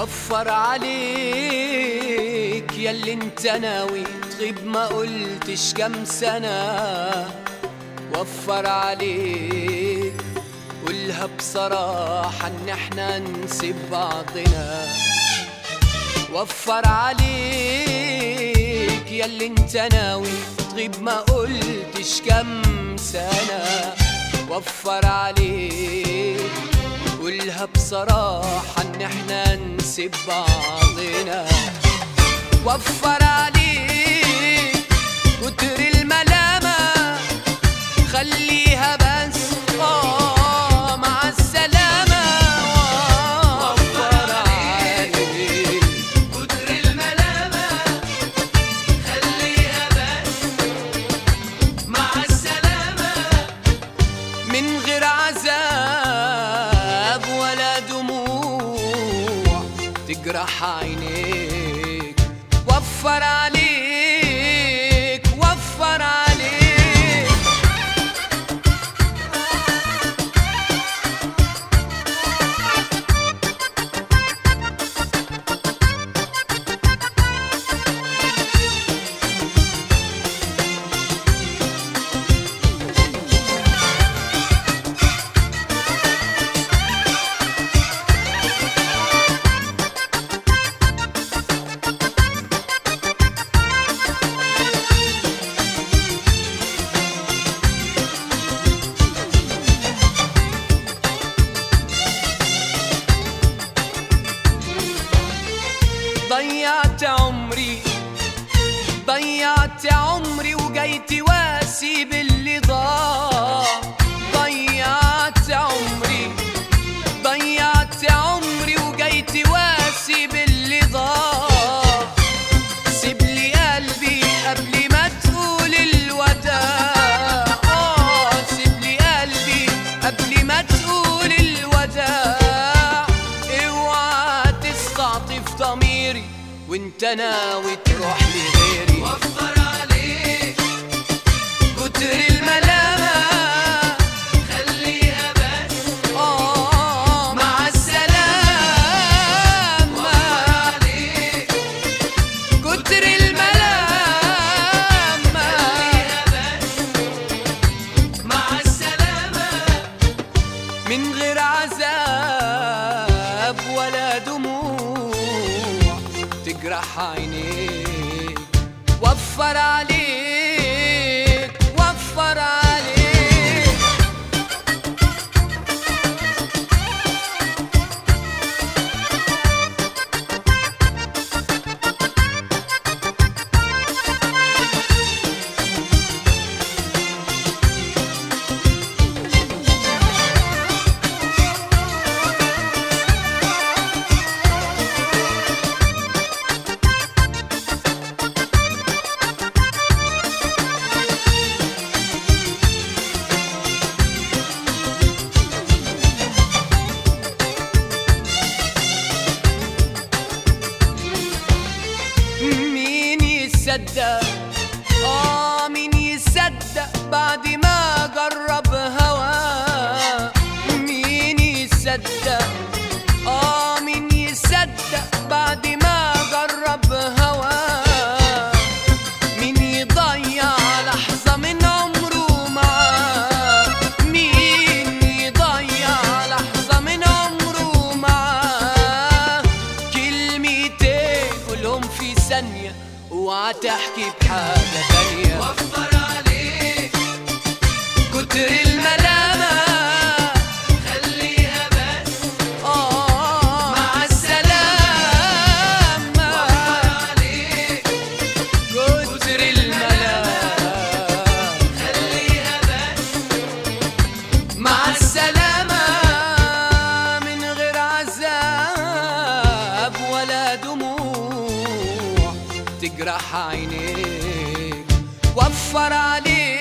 وفر عليك ياللي انت ناوي تغيب ما قلتش كم سنة وفر عليك قولها بصراحة ان احنا نسيب بعضنا وفر عليك ياللي انت ناوي تغيب ما قلتش كم سنة وفر عليك قولها بصراحة ان احنا نسيب بعضنا وفر عليك كتر الملامة خليها بس اه مع السلامة وفر عليك كتر الملامة خليها بس مع السلامة من غير عذاب ولا دموع تجرح عينيك وفر عليك وفر عليك ضيعت عمري ضيعت عمري وجاي تواسي باللي ضاع ضيعت عمري ضيعت عمري وجاي تواسي باللي ضاع سيب لي قلبي قبل ما تقول الوداع آه سيب لي قلبي قبل ما تقول الوداع اوعى تستعطف ضميري وانت ناوي تروح لغيري وفر عليك كتر الملامة خليها بس آه مع السلامة عليك كتر الملامة خليها بس مع السلامة من غير عذاب ولا دموع تجرح عينيك وفر عليك وفر عليك مين يصدق اه مين يصدق بعد ما جرب هوا مين يصدق اه مين يصدق بعد ما جرب هوا مين يضيع لحظة من عمره معاه مين يضيع لحظة من عمره معاه كلمتين قولهم في ثانية اوعى تحكي بحاجة تانية وفر عليك كتر الملامة خليها بس آه مع السلامة عليك كتر الملامة خليها بس مع السلامة من غير عذاب ولا دموع تجرح عينيك وفر عليك